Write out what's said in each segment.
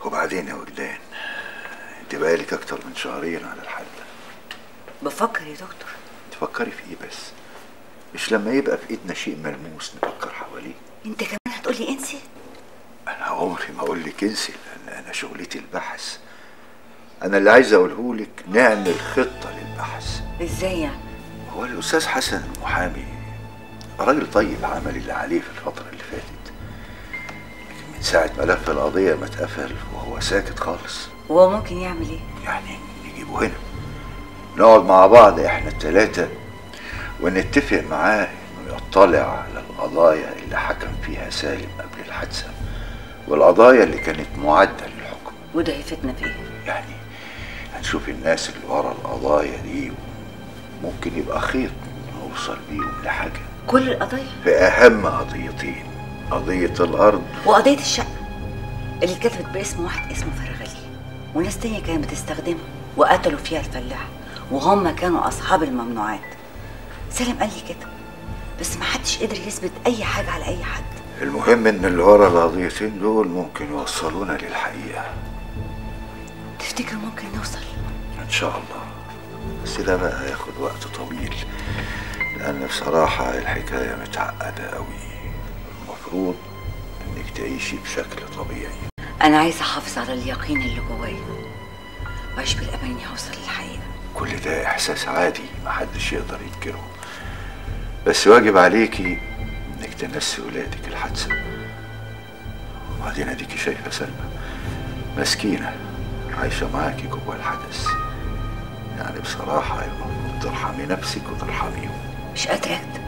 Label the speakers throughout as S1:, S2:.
S1: وبعدين يا وجدان انت بقالك اكتر من شهرين على الحال ده
S2: بفكر يا دكتور
S1: تفكري في ايه بس مش لما يبقى في ايدنا شيء ملموس نفكر حواليه
S2: انت كمان هتقولي انسي
S1: انا عمري ما اقول لك انسي لان انا شغلتي البحث انا اللي عايز اقوله لك نعمل خطه للبحث
S2: ازاي يعني
S1: هو الاستاذ حسن المحامي راجل طيب عمل اللي عليه في الفتره اللي فاتت لكن من ساعه ملف القضيه ما اتقفل وهو ساكت خالص
S2: وهو ممكن يعمل ايه
S1: يعني نجيبه هنا نقعد مع بعض احنا التلاتة ونتفق معاه انه يطلع على القضايا اللي حكم فيها سالم قبل الحادثة والقضايا اللي كانت معدة للحكم
S2: وده هيفتنا في ايه
S1: يعني هنشوف الناس اللي ورا القضايا دي ممكن يبقى خيط نوصل بيهم لحاجة
S2: كل القضايا
S1: في أهم قضيتين قضية الأرض
S2: وقضية الشقة اللي اتكتبت باسم واحد اسمه فرغلي وناس تانية كانت بتستخدمها وقتلوا فيها الفلاح وهم كانوا أصحاب الممنوعات سالم قال لي كده بس ما حدش قدر يثبت أي حاجة على أي حد
S1: المهم إن اللي ورا القضيتين دول ممكن يوصلونا للحقيقة
S2: تفتكر ممكن نوصل
S1: إن شاء الله بس ده بقى هياخد وقت طويل لأن بصراحة الحكاية متعقدة أوي المفروض إنك تعيشي بشكل طبيعي
S2: أنا عايزة أحافظ على اليقين اللي جوايا وأعيش بالأمان إني هوصل للحقيقة
S1: كل ده إحساس عادي محدش يقدر ينكره بس واجب عليكي إنك تنسي ولادك الحادثة وبعدين أديكي شايفة سلمى مسكينة عايشة معاكي جوه الحدث يعني بصراحة المفروض ترحمي نفسك وترحميهم
S2: مش قادرة أكتب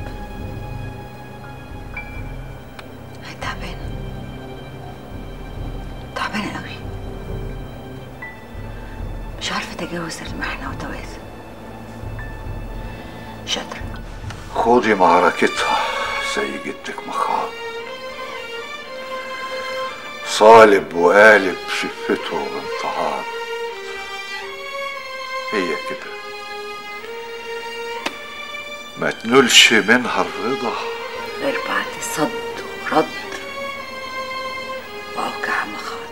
S2: أنا تعبانة تعبانة قوي مش عارفة أتجاوز المحنة وتوازن مش قادرة
S1: خدي معركتها زي جدك مخاض صالب وقالب شفته بامتعاض هي كده ما تنولش منها الرضا
S2: غير بعد صد ورد وأوجع مخاض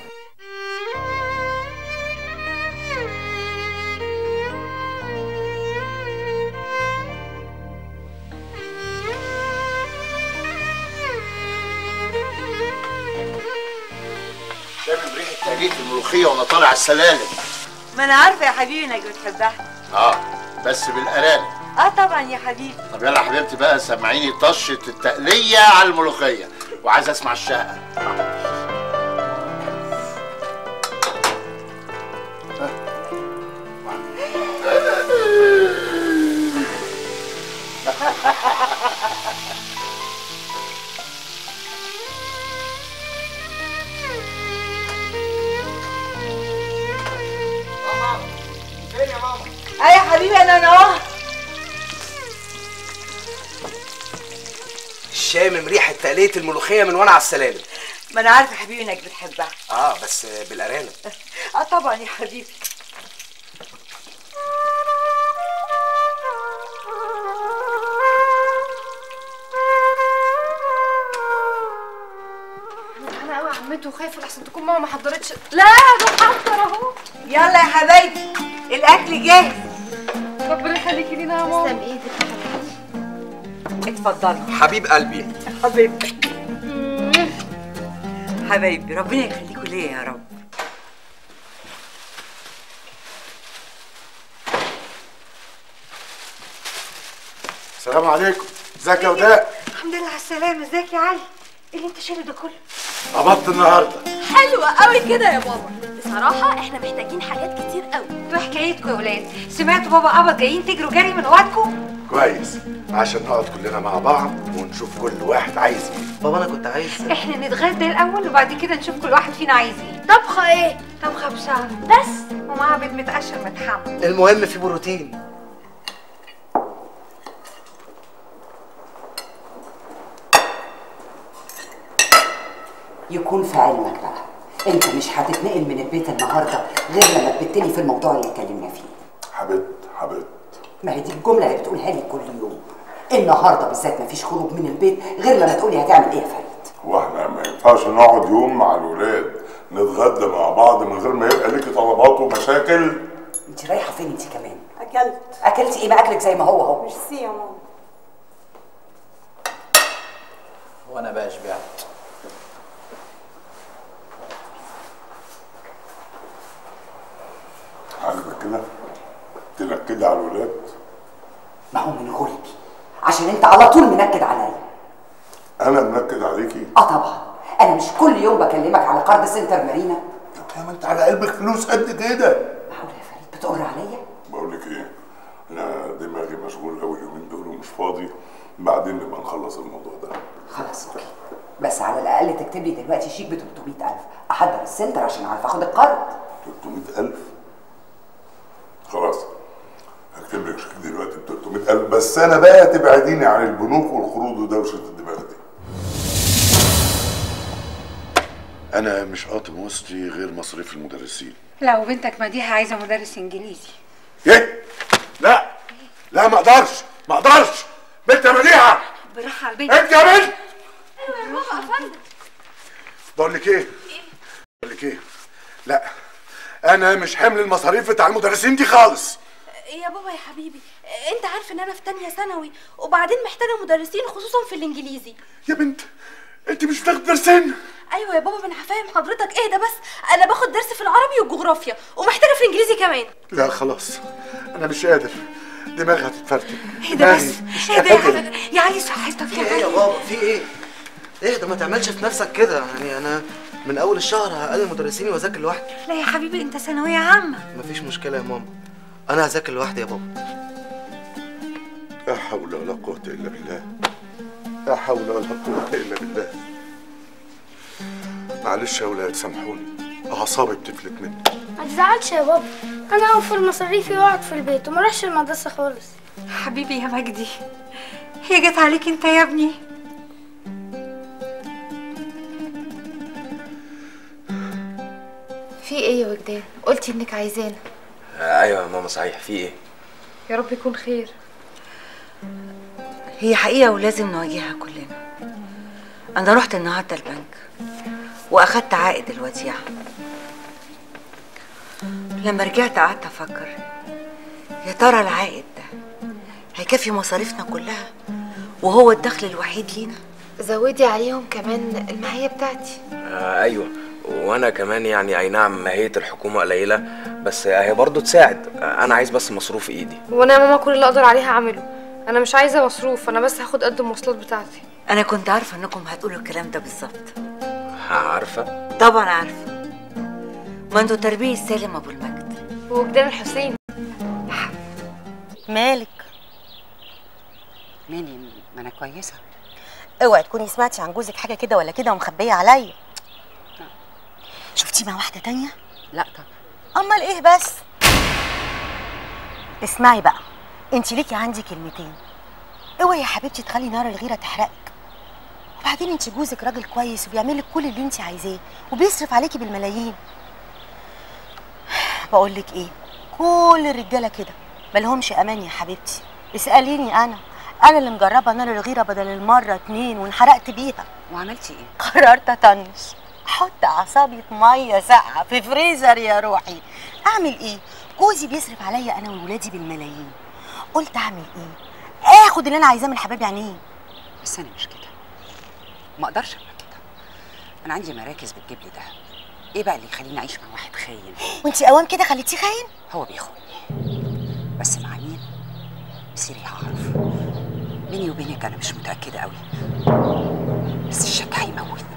S3: شامم ريحه تقليد الملوخيه وانا طالع السلالم
S4: ما انا عارفه يا حبيبي انك بتحبها
S3: اه بس بالارانب
S4: اه طبعا يا حبيبي
S3: طب يلا حبيبتي بقى سمعيني طشه التقليه على الملوخيه وعايز اسمع الشقه
S4: فين يا ماما اي يا حبيبي انا انا اهو
S5: شامم ريحه تقليه الملوخيه من وانا على السلالم
S4: ما انا عارفه يا حبيبي انك بتحبها
S5: اه بس بالارانب
S4: اه طبعا يا حبيبي
S6: انا قوي عمته وخايفه لحسن تكون ماما ما حضرتش
S4: لا بحضر اهو يلا يا حبايبي الاكل جاهز
S6: ربنا يخليكي لينا يا ماما تسلم ايدك
S4: اتفضلوا
S5: حبيب قلبي
S4: حبيبتي حبايبي ربنا يخليكوا ليا يا رب
S3: السلام عليكم ازيك يا وداء
S4: الحمد لله على السلامه ازيك يا علي ايه اللي انت شايله ده كله
S3: قبضت النهارده
S6: حلوه قوي كده يا بابا بصراحه احنا محتاجين حاجات كتير قوي
S4: انتوا حكايتكم يا ولاد سمعتوا بابا قبض جايين تجروا جري من وقتكم
S3: كويس عشان نقعد كلنا مع بعض ونشوف كل واحد عايز ايه
S5: بابا انا كنت عايز
S4: احنا نتغدى الاول وبعد كده نشوف كل واحد فينا عايز ايه
S6: طبخه ايه
S4: طبخه بشعر
S6: بس
S4: ومعاها بيض متقشر متحمر
S5: المهم في بروتين
S7: يكون في علمك بقى انت مش هتتنقل من البيت النهارده غير لما تبتني في الموضوع اللي اتكلمنا فيه
S3: حبيبت حبيبت
S7: ما هي دي الجمله اللي بتقولها لي كل يوم النهارده بالذات مفيش خروج من البيت غير لما تقولي هتعمل ايه يا فريد
S8: هو احنا ما ينفعش نقعد يوم مع الولاد نتغدى مع بعض من غير ما يبقى ليكي طلبات ومشاكل
S7: انت رايحه فين انت كمان
S4: اكلت
S7: اكلتي ايه ما اكلك زي ما هو اهو
S4: ميرسي يا ماما
S9: وانا بقى شبعت
S8: عاجبك كده تنكدي على الولاد
S7: ما هو من غلبي عشان انت على طول منكد عليا
S8: انا منكد عليكي
S7: اه طبعا انا مش كل يوم بكلمك على قرض سنتر مارينا
S8: يا ما انت على قلبك فلوس قد كده
S7: معقول يا فريد بتقر عليا
S8: بقول لك ايه انا دماغي مشغول قوي اليومين دول ومش فاضي بعدين نبقى نخلص الموضوع ده
S7: خلاص اوكي بس على الاقل تكتب لي دلوقتي شيك ب 300000 احضر السنتر عشان اعرف اخد القرض
S8: 300000 خلاص هكتب لك شيك دلوقتي ب 300000 بس انا بقى تبعديني عن البنوك والقروض ودوشه الدماغ دي
S1: انا مش قاطم وسطي غير مصاريف المدرسين
S10: لا وبنتك مديحه عايزه مدرس انجليزي
S1: ايه لا لا ما اقدرش ما اقدرش بنت يا مديحه
S10: بالراحه على البنت
S1: انت يا بنت
S6: روح يا فندم
S1: بقول لك ايه بقول لك ايه لا انا مش حمل المصاريف بتاع المدرسين دي خالص
S6: يا بابا يا حبيبي انت عارف ان انا في تانية ثانوي وبعدين محتاجه مدرسين خصوصا في الانجليزي
S1: يا بنت انت مش بتاخد درسين
S6: ايوه يا بابا ما انا هفهم حضرتك ايه ده بس انا باخد درس في العربي والجغرافيا ومحتاجه في الانجليزي كمان
S1: لا خلاص انا مش قادر دماغي هتتفرتك
S10: ايه ده بس
S1: دماغي مش
S10: ايه ده يا
S1: قادر.
S10: حبيبي يا علي صحتك
S5: في
S10: يا
S5: ايه يا
S10: علي
S5: بابا في ايه ايه ده ما تعملش في نفسك كده يعني انا من اول الشهر هقلل مدرسيني واذاكر لوحدي
S10: لا يا حبيبي انت ثانويه عامه
S5: مفيش مشكله يا ماما انا هذاكر لوحدي يا بابا
S1: لا حول ولا قوة إلا بالله لا حول ولا قوة إلا بالله معلش يا ولاد سامحوني أعصابي بتفلت مني
S11: ما تزعلش يا بابا انا اوفر مصاريفي واقعد في البيت وما اروحش المدرسه خالص
S10: حبيبي يا مجدي هي جت عليك انت يا ابني
S12: في ايه يا وجدان قلتي انك عايزانا
S5: ايوه يا ماما صحيح في ايه
S12: يا رب يكون خير
S2: هي حقيقة ولازم نواجهها كلنا أنا رحت النهاردة البنك وأخدت عائد الوديعة لما رجعت قعدت أفكر يا ترى العائد ده هيكفي مصاريفنا كلها وهو الدخل الوحيد لينا
S12: زودي عليهم كمان المعية بتاعتي
S13: آه ايوه وانا كمان يعني اي نعم ماهيه الحكومه قليله بس هي برضه تساعد آه، انا عايز بس مصروف ايدي
S14: وانا يا ماما كل اللي اقدر عليه هعمله انا مش عايزه مصروف انا بس هاخد قد المواصلات بتاعتي
S2: أنا كنت عارفة إنكم هتقولوا الكلام ده بالظبط
S13: عارفه
S2: طبعا عارفة ما انتوا تربية سالم أبو المجد
S14: وجدان الحسين
S15: مالك
S7: مالي ما انا كويسه
S15: اوعي تكوني سمعتي عن جوزك حاجه كده ولا كده ومخبيه عليا شفتيه مع واحده تانية
S7: لا طبعا
S15: امال ايه بس اسمعي بقى انت ليكي عندي كلمتين اوعي يا حبيبتي تخلي نار الغيره تحرقك وبعدين انت جوزك راجل كويس وبيعمل لك كل اللي انت عايزاه وبيصرف عليكي بالملايين بقول لك ايه كل الرجاله كده مالهمش امان يا حبيبتي اساليني انا انا اللي مجربه نار الغيره بدل المره اتنين وانحرقت بيها
S7: وعملتي ايه
S15: قررت اطنش احط عصابيه ميه ساقعه في فريزر يا روحي اعمل ايه جوزي بيصرف عليا انا وولادي بالملايين قلت اعمل ايه اخد اللي انا عايزاه من حبايب عينيه
S7: بس انا مش كده ما اقدرش ابقى كده انا عندي مراكز بتجيب لي ده ايه بقى اللي يخليني اعيش مع واحد خاين
S15: وانتي اوام كده خليتيه خاين
S7: هو بيخوني بس مع مين سيري هعرف بيني وبينك انا مش متاكده قوي بس الشك هيموتني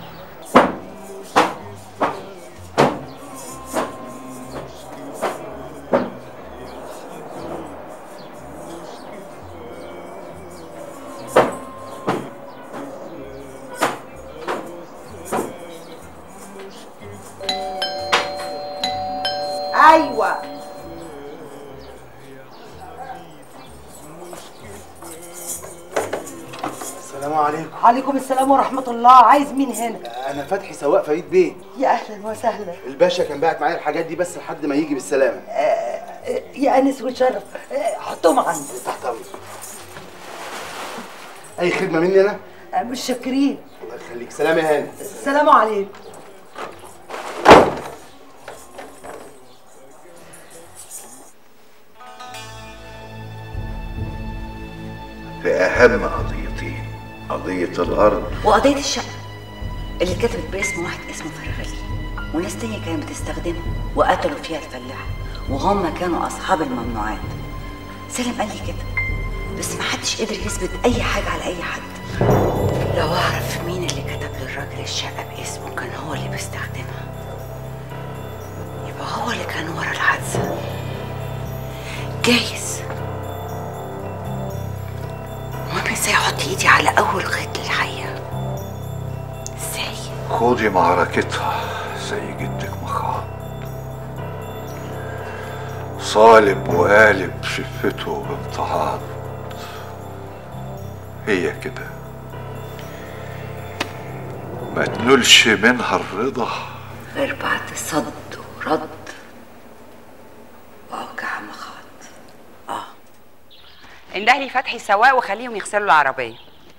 S4: ايوه
S5: السلام عليكم
S4: عليكم السلام ورحمه الله عايز مين هنا
S5: انا فتحي سواق فريد بيه
S4: يا اهلا وسهلا
S5: الباشا كان باعت معايا الحاجات دي بس لحد ما يجي بالسلامه
S4: يا انس وشرف آه، حطهم عندي
S5: تحت امرك اي خدمه مني انا
S4: آه، مش شاكرين
S5: الله يخليك سلام يا هاني
S4: السلام عليكم
S1: اهم قضيتين قضيه الارض
S2: وقضيه الشقه اللي اتكتبت باسم واحد اسمه فرغلي وناس تانية كانت بتستخدمها وقتلوا فيها الفلاح وهم كانوا اصحاب الممنوعات سالم قال لي كده بس ما حدش قدر يثبت اي حاجه على اي حد لو اعرف مين اللي كتب للراجل الشقه باسمه كان هو اللي بيستخدمها يبقى هو اللي كان ورا الحادثه جايز المهم ازاي احط ايدي على اول خيط للحقيقه ازاي
S1: خدي معركتها زي جدك مخاض صالب وقالب شفته بامتعاض هي كده ما تنولش منها الرضا
S2: غير بعد صد ورد واوجع مخاط
S7: انده لي فتحي السواق وخليهم يغسلوا العربيه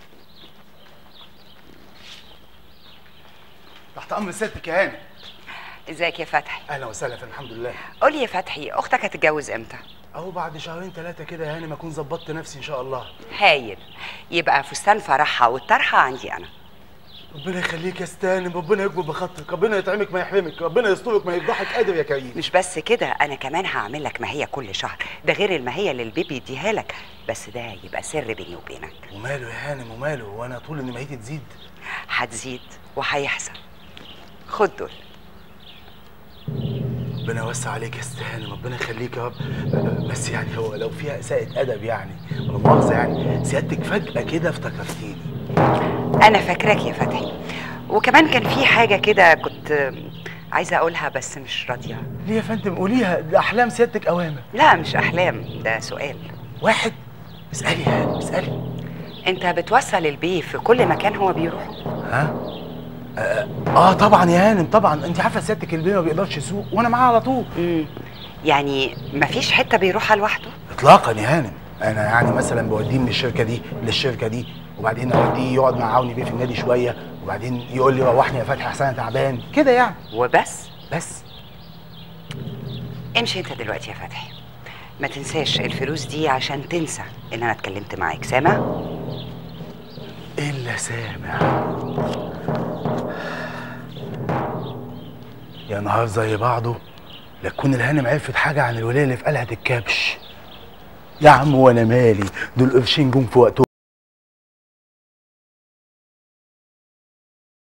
S16: تحت امر سيادتك يا هاني
S7: ازيك يا فتحي
S16: اهلا وسهلا في الحمد لله
S7: قولي يا فتحي اختك هتتجوز امتى
S16: اهو بعد شهرين ثلاثه كده يا هاني ما اكون ظبطت نفسي ان شاء الله
S7: هايل يبقى فستان فرحها والطرحه عندي انا
S16: ربنا يخليك يا ستانم ربنا يكبر بخاطرك ربنا يطعمك ما يحرمك ربنا يسترك ما يفضحك قادر يا كريم
S7: مش بس كده انا كمان هعمل لك ماهيه كل شهر ده غير الماهيه اللي البيبي يديها لك بس ده يبقى سر بيني وبينك
S16: وماله يا هانم وماله وانا طول ان مهيتي تزيد
S7: هتزيد وهيحصل خد دول
S16: ربنا يوسع عليك يا ستانم ربنا يخليك يا رب بس يعني هو لو فيها اساءة ادب يعني ولا مؤاخذه يعني سيادتك فجاه كده افتكرتيني
S7: انا فاكراك يا فتحي وكمان كان في حاجه كده كنت عايزه اقولها بس مش راضيه
S16: ليه يا فندم قوليها ده احلام سيادتك اوامر
S7: لا مش احلام ده سؤال
S16: واحد اسالي يا هانم اسالي
S7: انت بتوصل البيه في كل مكان هو بيروح
S16: ها آه, اه طبعا يا هانم طبعا انت عارفه سيادتك البيه ما بيقدرش يسوق وانا معاه على طول
S7: امم يعني مفيش حته بيروحها لوحده
S16: اطلاقا يا هانم انا يعني مثلا بوديه من الشركه دي للشركه دي وبعدين اوديه يقعد مع عوني بيه في النادي شويه وبعدين يقول لي روحني يا فتحي احسن انا تعبان كده يعني
S7: وبس
S16: بس
S7: امشي انت دلوقتي يا فتحي ما تنساش الفلوس دي عشان تنسى ان انا اتكلمت معاك سامع
S16: الا سامع يا نهار زي بعضه لا تكون الهانم عرفت حاجه عن الولايه اللي في قلعه الكبش يا عم وانا مالي دول قرشين جم في وقتهم